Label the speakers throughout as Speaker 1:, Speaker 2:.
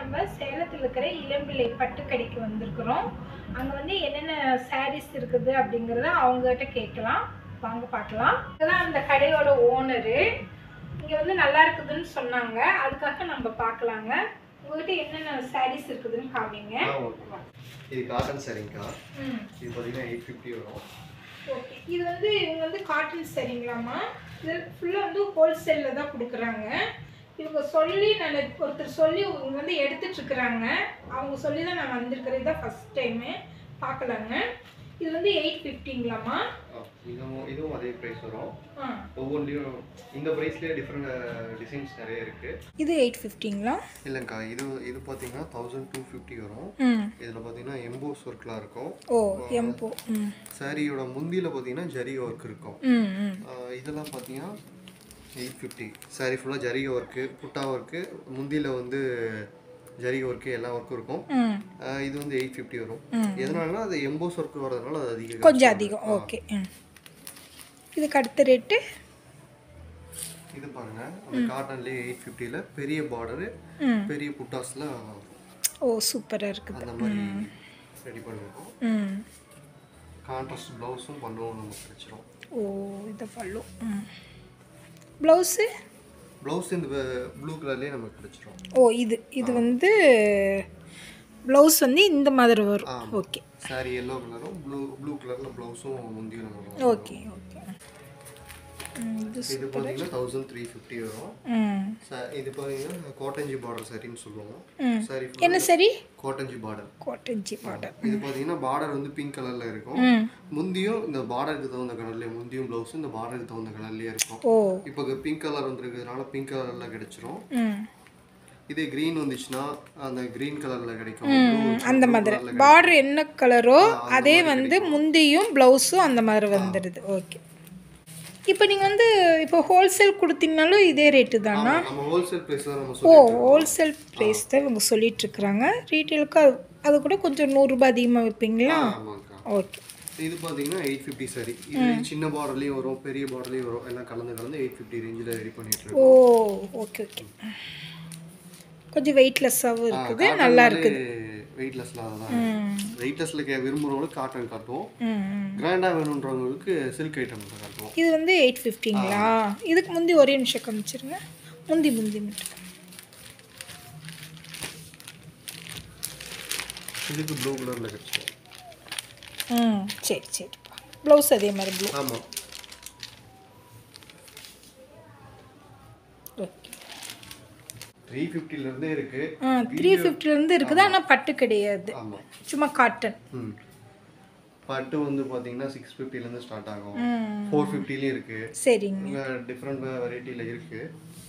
Speaker 1: நம்ம சேலத்தில் இருக்கிற இளம்பிள்ளை பட்டுக்கடைக்கு வந்திருக்கிறோம் அங்கே வந்து என்னென்ன சாரீஸ் இருக்குது அப்படிங்கிறத அவங்ககிட்ட கேட்கலாம் வாங்க பார்க்கலாம் இதுதான் அந்த கடையோட ஓனரு இங்கே வந்து நல்லா இருக்குதுன்னு சொன்னாங்க அதுக்காக நம்ம பார்க்கலாங்க உங்ககிட்ட என்னென்ன சாரீஸ் இருக்குதுன்னு காமிங்க
Speaker 2: ஆ, ஓகே. இது காட்டன் சரிங்கக்கா
Speaker 1: ம்
Speaker 2: இது பார்த்தீங்கன்னா எயிட் ஃபிஃப்டி வரும்
Speaker 1: ஓகே இது வந்து இவங்க வந்து காட்டன் சரிங்களாம்மா இது ஃபுல்லாக வந்து ஹோல்சேலில் தான் கொடுக்குறாங்க இவங்க சொல்லி நான் ஒருத்தர் சொல்லி இவங்க வந்து எடுத்துட்டு இருக்கிறாங்க அவங்க சொல்லி தான் நான் வந்திருக்கிறேன் இதான் ஃபஸ்ட் டைமு பார்க்கலாங்க இது வந்து எயிட் ஃபிஃப்டிங்களாம்மா
Speaker 2: ஆ, இதுவும் இதுவும் அதே ப்ரைஸ் வரும்
Speaker 1: ஆ
Speaker 2: ஒவ்வொன்றிலையும் இந்த ப்ரைஸ்லேயே டிஃப்ரெண்ட் டிசைன்ஸ் நிறைய இருக்கு
Speaker 1: இது எயிட் ஃபிஃப்டிங்களா
Speaker 2: இல்லைங்கக்கா இது இது பார்த்தீங்கன்னா தௌசண்ட் டூ ஃபிஃப்டி வரும்
Speaker 1: ம்
Speaker 2: இதில் பார்த்தீங்கன்னா எம்போஸ் ஒர்க்லாம் இருக்கும்
Speaker 1: ஓ எம்போ ம்
Speaker 2: சாரியோட முந்தியில் பார்த்தீங்கன்னா ஜரி ஒர்க் இருக்கும்
Speaker 1: ம் ம்
Speaker 2: ஆ, இதெல்லாம் பார்த்தீங்கன்னா எயிட் ஃபிஃப்டி சாரி ஃபுல்லாக ஜரிகை ஒர்க்கு புட்டா ஒர்க்கு முந்தியில் வந்து ஜரிகை ஒர்க்கு எல்லா ஒர்க்கும் இருக்கும்
Speaker 1: ம்
Speaker 2: ஆ, இது வந்து எயிட் ஃபிஃப்டி வரும் எதனாலனா அது எம்போஸ் ஒர்க் வரதுனால அது அதிகம்
Speaker 1: கொஞ்சம் அதிகம் ஓகே ம் இதுக்கு அடுத்த ரேட்டு
Speaker 2: இது பாருங்க அந்த காட்டன்லேயே எயிட் ஃபிஃப்டியில் பெரிய பார்டரு
Speaker 1: ம்
Speaker 2: பெரிய புட்டாஸ்லாம்
Speaker 1: ஓ சூப்பராக இருக்குது
Speaker 2: அந்த மாதிரி ரெடி பண்ணிருக்கோம்
Speaker 1: ம்
Speaker 2: கான்ட்ராஸ்ட் ப்ளவுஸும் பண்ணுவோம் நமக்கு கிடைச்சிரும்
Speaker 1: ஓ இது பல்லு ம் ப்ளவுஸு
Speaker 2: ப்ளவுஸ் இந்த ப்ளூ கலர்லேயே நமக்கு கிடைச்சிரும்
Speaker 1: ஓ இது இது வந்து ப்ளவுஸ் வந்து இந்த மாதிரி வரும்
Speaker 2: ஆமா.
Speaker 1: ஓகே
Speaker 2: சாரி எல்லோ கலரும் ப்ளூ ப்ளூ கலரில் ப்ளவுஸும் முந்தியும் நமக்கு
Speaker 1: ஓகே ஓகே ம், இது
Speaker 2: இது பார்த்தீங்கன்னா தௌசண்ட் த்ரீ ஃபிஃப்டி வரும்
Speaker 1: ம்
Speaker 2: ச- இது பார்த்தீங்கன்னா கோட்டஞ்சி பார்டர் சரின்னு சொல்லுவோம்
Speaker 1: ம்.
Speaker 2: சாரி
Speaker 1: என்ன சரி
Speaker 2: கோட்டஞ்சி பார்டர்
Speaker 1: கோட்டஞ்சி பார்டர்
Speaker 2: இது பார்த்தீங்கன்னா பார்டர் வந்து பிங்க் கலரில் இருக்கும்
Speaker 1: ம்
Speaker 2: முந்தியும் இந்த பார்டருக்கு தகுந்த கலர்லேயே முந்தியும் ப்ளவுஸும் இந்த பார்டருக்கு தகுந்த கலர்லேயே இருக்கும்
Speaker 1: ஓ
Speaker 2: இப்போ பிங்க் கலர் வந்துருக்கிறதுனால பிங்க் கலரில் கிடைச்சிரும்
Speaker 1: ம்
Speaker 2: இதே க்ரீன் வந்துச்சுன்னா அந்த க்ரீன் கலரில் கிடைக்கும்
Speaker 1: ம், அந்த மாதிரி பார்டர் என்ன கலரோ அதே வந்து முந்தியும் ப்ளவுஸும் அந்த மாதிரி வந்துடுது ஓகே இப்போ நீங்கள் வந்து இப்போ ஹோல்சேல் கொடுத்தீங்கனாலும் இதே ரேட்டு தானா
Speaker 2: நம்ம ஹோல்சேல் ப்ரைஸ் தான் நம்ம
Speaker 1: ஓ
Speaker 2: சொல்லி
Speaker 1: ஹோல்சேல் ப்ரைஸ் தான் இவங்க சொல்லிட்டு இருக்கிறாங்க ரீட்டெயிலுக்கு அது அது கூட கொஞ்சம் நூறுரூபா அதிகமாக வைப்பீங்களா
Speaker 2: ஆமாங்கக்கா
Speaker 1: ஓகே
Speaker 2: இது பார்த்தீங்கன்னா எயிட் ஃபிஃப்டி சாரி இது சின்ன பார்டர்லேயும் வரும் பெரிய பார்டர்லேயும் வரும் எல்லாம் கலந்து கலந்து எயிட் ஃபிஃப்டி ரேஞ்சில் ரெடி பண்ணிட்டு
Speaker 1: ஓ
Speaker 2: இருக்கோம்
Speaker 1: ஓகே ஓகே கொஞ்சம் வெயிட்லெஸ்ஸாகவும் இருக்குது நல்லா இருக்குது
Speaker 2: வெயிட்லெஸ்லாம் தான் வெயிட்லெஸ்ல கே விரும்புறவங்களுக்கு காட்டன் காட்டுவோம்
Speaker 1: ம் ம்.
Speaker 2: கிராண்டாக வேணுன்றவங்களுக்கு சில்க் ஐட்டம் காட்டுவோம்
Speaker 1: இது வந்து எயிட் ஃபிஃப்டிங்களா இதுக்கு முந்தி ஒரே நிமிஷம் காமிச்சிருங்க முந்தி முந்தி மட்டும்
Speaker 2: இதுக்கு ப்ளூ கலரில் கிடைச்சிடும்
Speaker 1: ம் சரி சரிப்பா ப்ளவுஸ் அதே மாதிரி ப்ளூ
Speaker 2: ஆமாம்
Speaker 1: ஓகே
Speaker 2: த்ரீ ஃபிஃப்டிலேருந்தே இருக்கு
Speaker 1: ஆ த்ரீ ஃபிஃப்டிலேருந்து இருக்குது ஆனால் பட்டு கிடையாது
Speaker 2: ஆமாம்
Speaker 1: சும்மா காட்டன்
Speaker 2: ம் பட்டு வந்து பார்த்தீங்கன்னா சிக்ஸ் ஃபிஃப்டிலேருந்து ஸ்டார்ட் ஆகும்
Speaker 1: ம்
Speaker 2: ஃபோர் ஃபிஃப்டிலையும் இருக்கு
Speaker 1: சரிங்க
Speaker 2: இங்கே டிஃப்ரெண்ட் வெரைட்டியில் இருக்கு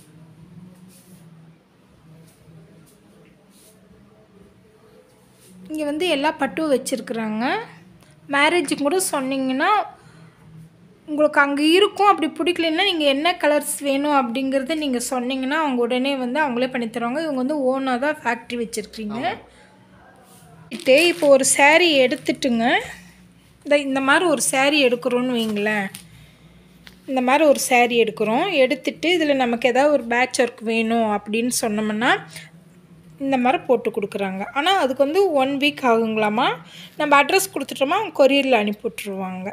Speaker 1: இங்கே வந்து எல்லா பட்டும் வச்சுருக்குறாங்க மேரேஜுக்கு கூட சொன்னீங்கன்னா உங்களுக்கு அங்கே இருக்கும் அப்படி பிடிக்கலன்னா நீங்கள் என்ன கலர்ஸ் வேணும் அப்படிங்கிறத நீங்கள் சொன்னீங்கன்னா அவங்க உடனே வந்து அவங்களே பண்ணி தருவாங்க இவங்க வந்து ஓனாக தான் ஃபேக்ட்ரி வச்சுருக்கீங்க இப்போ இப்போ ஒரு saree எடுத்துட்டுங்க இந்த இந்த மாதிரி ஒரு saree எடுக்கிறோன்னு வைங்களேன் இந்த மாதிரி ஒரு saree எடுக்கிறோம் எடுத்துட்டு இதில் நமக்கு ஏதாவது ஒரு பேட்ச் ஒர்க் வேணும் அப்படின்னு சொன்னோம்னா இந்த மாதிரி போட்டு கொடுக்குறாங்க ஆனால் அதுக்கு வந்து ஒன் வீக் ஆகுங்களாமா நம்ம அட்ரஸ் கொடுத்துட்டோமா அவங்க கொரியரில் அனுப்பி விட்ருவாங்க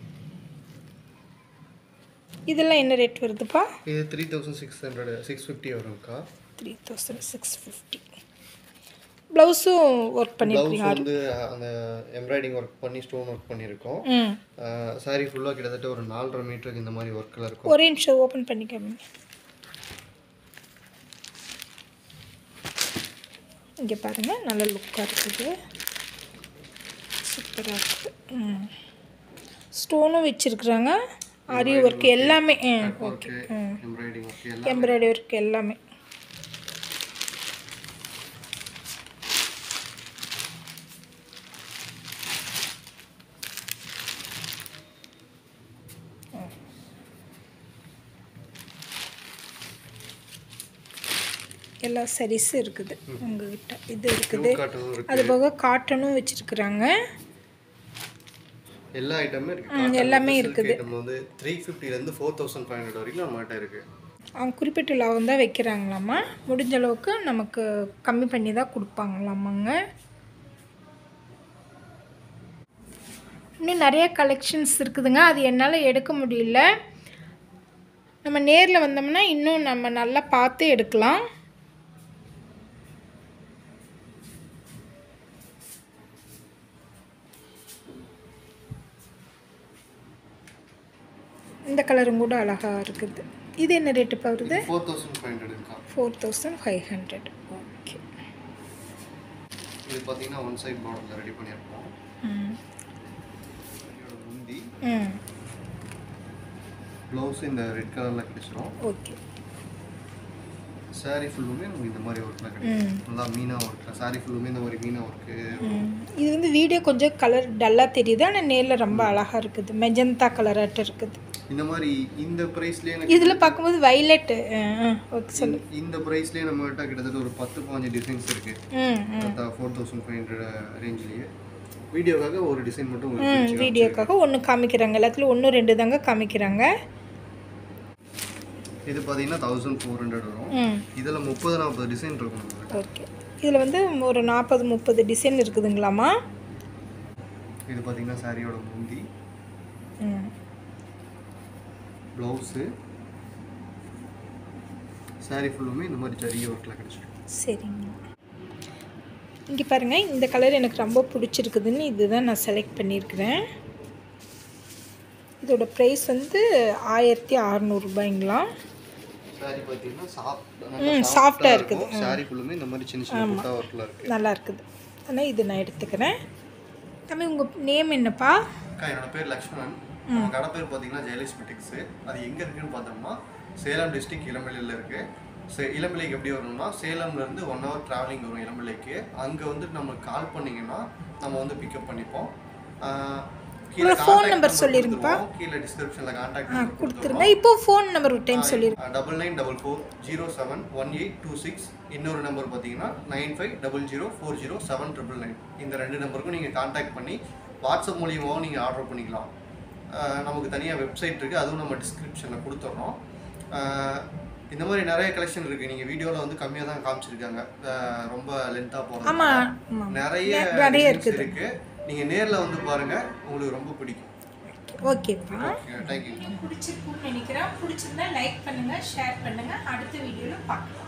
Speaker 1: இதெல்லாம் என்ன ரேட் வருதுப்பா
Speaker 2: இது three thousand six hundred six fifty வரும்க்கா
Speaker 1: த்ரீ தௌசண்ட் சிக்ஸ் ஃபிஃப்டி ப்ளவுஸும் ஒர்க்
Speaker 2: ப்ளவுஸ்
Speaker 1: பண்ணியிருக்கீங்க
Speaker 2: வந்து அந்த எம்ப்ராய்டிங் ஒர்க் பண்ணி ஸ்டோன் ஒர்க் பண்ணியிருக்கோம்
Speaker 1: ம்
Speaker 2: சாரி ஃபுல்லாக கிட்டத்தட்ட ஒரு நாலரை மீட்டருக்கு இந்த மாதிரி ஒர்க்கில் இருக்கும்
Speaker 1: ஒரே நிமிஷம் ஓப்பன் பண்ணிக்காம இங்கே பாருங்கள் நல்ல லுக்காக இருக்குது சூப்பராக இருக்குது ம் ஸ்டோனும் வச்சுருக்குறாங்க ஆரி ஒர்க் எல்லாமே ம் ஓகே
Speaker 2: ஒர்க்கு
Speaker 1: ம்
Speaker 2: எம்ப்ராய்டிங் ஒர்க் எல்லாம்
Speaker 1: எம்ப்ராய்டரி ஒர்க் எல்லாமே எல்லா சரிஸும் இருக்குது உங்ககிட்ட இது இருக்குது
Speaker 2: காட்டன் இருக்கு
Speaker 1: அது போக காட்டனும் வச்சுருக்குறாங்க
Speaker 2: எல்லா ஐட்டமுமே இருக்கு
Speaker 1: ம், எல்லாமே
Speaker 2: Silk
Speaker 1: இருக்குது.
Speaker 2: item வந்து த்ரீ ஃபிஃப்டிலேருந்து ஃபோர் தௌசண்ட் ஃபைவ் ஹண்ட்ரட் வரைக்கும் நம்மகிட்ட இருக்கு
Speaker 1: அவங்க குறிப்பிட்ட லாபம் தான் வைக்கிறாங்களாம்மா முடிஞ்ச அளவுக்கு நமக்கு கம்மி பண்ணி தான் கொடுப்பாங்களாமாங்க இன்னும் நிறைய கலெக்ஷன்ஸ் இருக்குதுங்க அது என்னால் எடுக்க முடியல நம்ம நேரில் வந்தோம்னா இன்னும் நம்ம நல்லா பார்த்து எடுக்கலாம் இந்த கலரும் கூட அழகாக இருக்குது இது என்ன ரேட்டுப்பா வருது
Speaker 2: ஃபோர் தௌசண்ட் ஃபைவ் ஹண்ட்ரட் இருக்கா
Speaker 1: four thousand five hundred okay
Speaker 2: இது பார்த்தீங்கன்னா ஒன் சைட் பார்டரில் ரெடி பண்ணியிருக்கோம்
Speaker 1: ம்
Speaker 2: இதோட முந்தி
Speaker 1: ம்
Speaker 2: ப்ளவுஸ் இந்த ரெட் கலரில் கிடைச்சிரும்
Speaker 1: ஓகே
Speaker 2: saree ஃபுல்லுமே நமக்கு இந்த மாதிரி ஒர்க்கில் கிடைக்கும் நல்லா மீனா ஒர்க்கில் saree ஃபுல்லுமே இந்த மாதிரி மீனா ஒர்க்கு
Speaker 1: ம். இது வந்து வீடியோ கொஞ்சம் கலர் டல்லாக தெரியுது ஆனால் நேரில் ரொம்ப அழகாக இருக்குது மெஜந்தா கலராட்டம் இருக்குது
Speaker 2: இந்த மாதிரி இந்த ப்ரைஸ்லேயே எனக்கு
Speaker 1: இதில் பார்க்கும்போது வைலட்டு ஓகே சொல்லு
Speaker 2: இந்த ப்ரைஸ்லேயே நம்மகிட்ட கிட்டத்தட்ட ஒரு பத்து பாஞ்சு டிசைன்ஸ் இருக்கு
Speaker 1: ம் ம்
Speaker 2: ஃபோர் தௌசண்ட் ஃபைவ் ஹண்ட்ரட் ரேஞ்சிலேயே வீடியோக்காக ஒரு டிசைன் மட்டும்
Speaker 1: ம்
Speaker 2: உங்களுக்கு
Speaker 1: வீடியோக்காக ஒன்று காமிக்கிறாங்க எல்லாத்துலையும் ஒன்று ரெண்டு தாங்க காமிக்கிறாங்க
Speaker 2: இது பார்த்தீங்கன்னா தௌசண்ட் ஃபோர் ஹண்ட்ரட் வரும்
Speaker 1: ம்
Speaker 2: இதில் முப்பது நாற்பது டிசைன் இருக்கும் நம்மகிட்ட
Speaker 1: ஓகே இதில் வந்து ஒரு நாற்பது முப்பது டிசைன் இருக்குதுங்களாம்மா
Speaker 2: இது பார்த்தீங்கன்னா சாரியோட முந்தி
Speaker 1: ம்
Speaker 2: ப்ளவுஸு saree ஃபுல்லுமே இந்த மாதிரி ஜரிய ஒர்க்கில் கிடச்சிடும்
Speaker 1: சரிங்க இங்கே பாருங்கள் இந்த கலர் எனக்கு ரொம்ப பிடிச்சிருக்குதுன்னு இதுதான் நான் செலக்ட் பண்ணியிருக்கிறேன் இதோட ப்ரைஸ் வந்து ஆயிரத்தி அறநூறுபாய்ங்களா
Speaker 2: saree பார்த்தீங்கன்னா
Speaker 1: ம்,
Speaker 2: சாஃப்ட்
Speaker 1: soft ஆ இருக்குது.
Speaker 2: saree ஃபுல்லுமே இந்த மாதிரி சின்ன சின்ன புட்டா ஒர்க்கில் இருக்குது
Speaker 1: நல்லா இருக்குது ஆனால் இது நான் எடுத்துக்கிறேன் தம்பி உங்கள் நேம் என்னப்பா
Speaker 2: அக்கா என்னோட பேர் லக்ஷ்மணன் நம்ம கடை பேர் பார்த்தீங்கன்னா ஜெயலக்ஷ்மி டெக்ஸ் அது எங்கே இருக்குன்னு பார்த்தோம்னா சேலம் டிஸ்ட்ரிக்ட் இளம்பிள்ளையில் இருக்கு சே இளம்பிள்ளைக்கு எப்படி வரணும்னா சேலம்ல இருந்து ஒன் ஹவர் டிராவலிங் வரும் இளம்பிள்ளைக்கு அங்கே வந்து நம்ம கால் பண்ணீங்கன்னா நம்ம வந்து பிக்கப் பண்ணிப்போம் ஆஹ் கீழே
Speaker 1: உங்களோட phone
Speaker 2: contact
Speaker 1: number
Speaker 2: number
Speaker 1: சொல்லிருங்கப்பா.
Speaker 2: கொடுத்துருவோம். கீழே டிஸ்கிரிப்ஷனில் கான்டாக்ட் நம்பர்
Speaker 1: கொடுத்துருங்க இப்போ ஃபோன் நம்பர் ஒரு டைம் சொல்லிடுங்க
Speaker 2: double nine double four zero seven one eight two six இன்னொரு நம்பர் பார்த்தீங்கன்னா nine five double zero four zero seven triple nine இந்த ரெண்டு நம்பருக்கும் நீங்கள் காண்டாக்ட் பண்ணி வாட்ஸ்அப் மூலியமாகவும் நீங்கள் ஆர்டர் பண்ணிக்கலாம் ஆஹ் நமக்கு தனியாக வெப்சைட் இருக்குது அதுவும் நம்ம டிஸ்கிரிப்ஷனில் கொடுத்துட்றோம் ஆஹ் இந்த மாதிரி நிறைய கலெக்ஷன் இருக்குது நீங்கள் வீடியோவில் வந்து கம்மியாக தான் காமிச்சிருக்காங்க ஆஹ் ரொம்ப லென்த்தாக போகிறது
Speaker 1: ஆமாம் ஆமாம்
Speaker 2: நிறைய
Speaker 1: நிறைய
Speaker 2: designs இருக்கு நீங்கள் நேரில் வந்து பாருங்கள் உங்களுக்கு ரொம்ப பிடிக்கும்
Speaker 1: ஓகேப்பா
Speaker 2: தேங்க்யூ
Speaker 1: பிடிச்சிருக்குன்னு நினைக்கிறேன் பிடிச்சிருந்தா லைக் பண்ணுங்கள் ஷேர் பண்ணுங்கள் அடுத்த வீடியோவில் பார்க்கலாம்